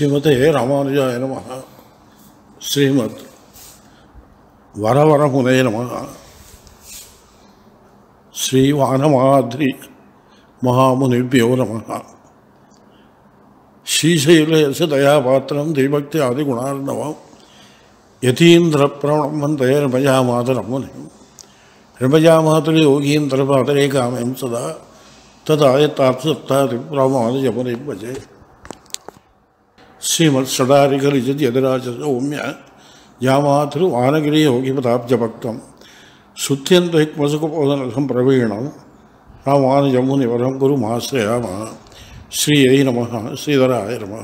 ஸ்ரீமதே ராமானுஜாய நம ஸ்ரீமத் வரவரமுனே நம ஸ்ரீவானமாத்ரி மகாமுனிபியோ நம ஸ்ரீசைலேச தயாபாத்திரம் தீபக்தி ஆதிகுணார்ணவம் யதீந்திர பிரவணம் வந்தே ரமஜாமாதரம் முனிம் ரமஜாமாதரி யோகீந்திரபாதரே காமம் சதா ததாயத்தாப்சத்தாதி பிரமாதயமுனை பஜே ஸ்ரீமத் சடாரிகரிஜத் யதராஜ சௌமிய யாமாதிரு வானகிரி யோகிபதாப்ஜபக்தம் சுத்தியந்தமசுகபோதனகம் பிரவீணம் ராமானுஜமுனிவரம் குருமாசிரயாம ஸ்ரீயை நம ஸ்ரீதராய நம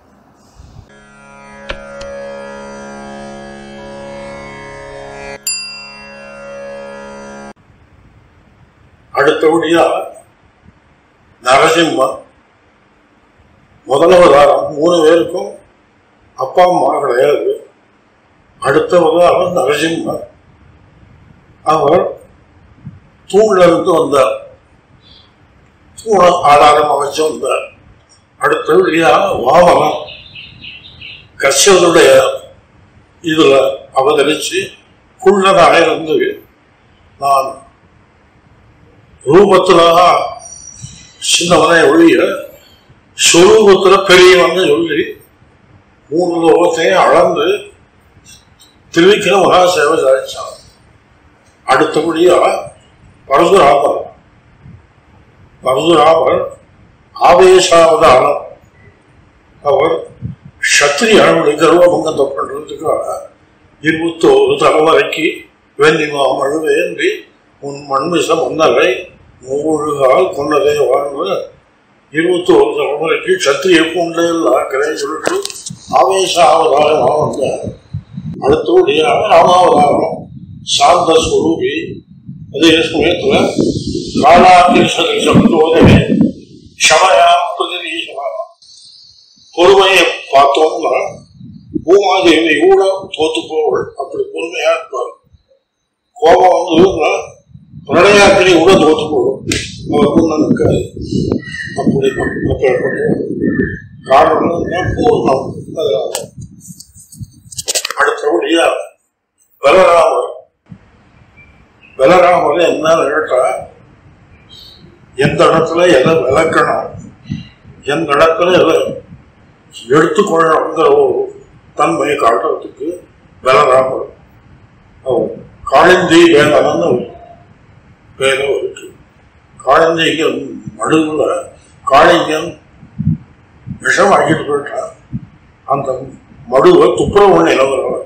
அடுத்தபடியா நரசிம்மன் முதல் அவதாரம் மூணு பேருக்கும் அப்பா அம்மா கிடையாது அடுத்த அவதாரம் நரசிம்மன் அவர் தூண்ல இருந்து வந்தார் தூண ஆதாரம் அமைச்சு வந்தார் அடுத்தபடியாக வாமனம் கஷ்யனுடைய இதுல அவதரிச்சு குள்ளனாக இருந்து நான் ரூபத்துல சின்னவனை ஒழிய சொரூபத்துல பெரியவன் சொல்லி மூணு லோகத்தையும் அளந்து திருவிக்கிற மகா சேவை சாதிச்சான் அடுத்தபடியா பரசுராமர் பரசுராமர் ஆவேசாவதானம் அவர் சத்திரியானுடைய கர்வபங்கத்தை பண்றதுக்காக இருபத்தோரு தலைமுறைக்கு வெண்ணிமா மழுவேன்றி உன் மண்மிசம் ஒன்னரை மூழ்கால் கொண்டதை வாழ்வு இருபத்தோரு தலைமுறைக்கு சத்திரிய பூண்டே இல்லாக்கிறேன்னு சொல்லிட்டு ஆவேச அவதாரமாக வந்தார் அடுத்தபடியாக ராமாவதாரம் சாந்த ஸ்வரூபி அதே சமயத்துல காலாகிருஷ்ண சப்தோதனை ஷமயா பிரதிரீசமா பொறுமையை பார்த்தோம்னா பூமாதேவி கூட தோத்து போவள் அப்படி பொறுமையா இருப்பார் கோபம் வந்ததுன்னா பிரளயாக்கினி கூட தோத்து போடும் அவர் முன்ன நிற்காது அப்படி காரணம் பூர்ணம் அதனால அடுத்தபடியா பலராமர் பலராமர் என்ன கேட்டா எந்த இடத்துல எதை விளக்கணும் எந்த இடத்துல எதை எடுத்துக்கொள்ளணுங்கிற ஒரு தன்மையை காட்டுறதுக்கு பலராமர் அவர் காளிந்தி வேந்தனன்னு பேரும் இருக்கு காளிந்திக்கு மடுவுல காளிங்கன் விஷம் ஆக்கிட்டு போயிட்டான் அந்த மடுவை துப்புரவு நிலவரவர்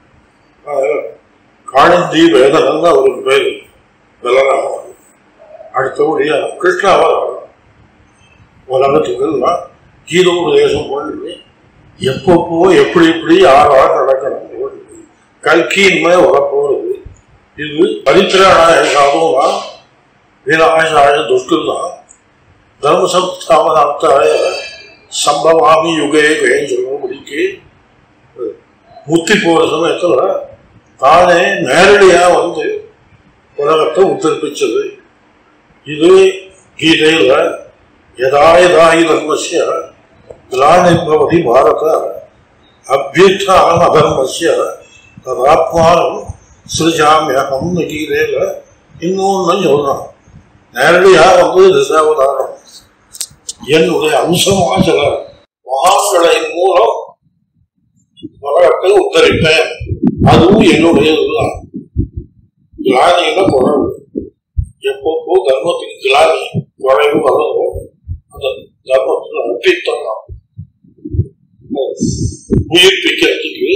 காளிந்தி வேதனன் அவருக்கு பேரு பலராமர் அடுத்தபடியா கிருஷ்ணாவதாரம் உலகத்துக்கெல்லாம் கீதோபதேசம் பண்ணி எப்பப்போ எப்படி எப்படி யார் யார் நடக்கணும் கல்கியின்மை வரப்போகுது இது பரித்திராணாய சாதுவா வீராசாய துஷ்டுதான் தர்ம சம்ஸ்தாபனார்த்தாய சம்பவாமி யுகே யுகேன்னு சொல்லும்படிக்கு முத்தி போற சமயத்துல தானே நேரடியா வந்து உலகத்தை உத்தரிப்பிச்சது இது கீதையில யதா யதா ஹி தர்மஸ்ய கிளானிர்பவதி பாரத அபியுத்தான அதர்மஸ்ய ததாத்மானம் சிருஜாமியகம் கீதையில இன்னொன்னு சொல்றான் நேரடியா வந்து திசாவதாரம் என்னுடைய அம்சமா சில மகான்களின் மூலம் உலகத்தை உத்தரிப்பேன் அதுவும் என்னுடைய இதுதான் கிளானியில குறைவு எப்பப்போ தர்மத்துக்கு கிளானி குறைவு வரதோ அந்த தர்மத்தில் அர்ப்பித்தனம் உயிர்ப்பிக்கிறதுக்கு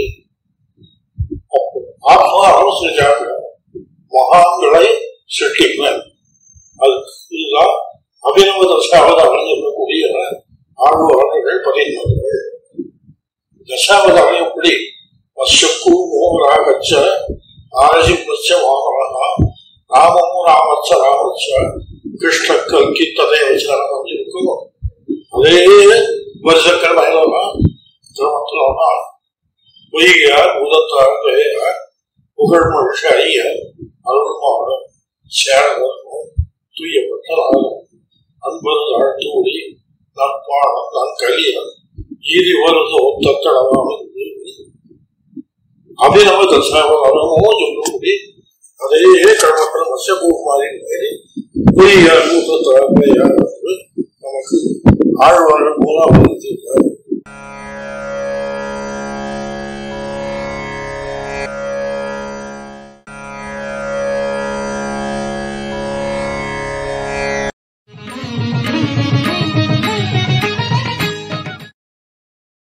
ஆத்மாரம் செஞ்சாங்க மகான்களை சிருஷ்டிப்பேன் அது இதுதான் அபிநவ தசாவதாரம் சொல்லக்கூடிய ஆழ்வார்கள் பதினவர்கள் தசாவதாரம் எப்படி வசக்கு மோகராகச்ச நாரசிம்மச்ச வாமனா ராமமு ராமச்ச ராமச்ச கிருஷ்ண கல்கித்ததை வச்சாரம் இருக்கும் அதே வருஷக்கள் மகிழனா திருமத்திலனா பொய்யார் பூதத்தார் பெயர் புகழ் மகிழ்ச்சி ஐய அருள்மாறு சேரதற்கும் தூயப்பட்ட ஆகும் அன்பது ஆழ்த்தூடி நற்பாடம் நற்கலியன் ஈதி வருது ஒத்தத்தளவாக அபிநவ தசனமோ சொல்லும்படி அதையே கடமற்ற மசபூமாரின் மேலே பொய்யா மூத்த தலைமையாக நமக்கு ஆழ்வார்கள் மூலம்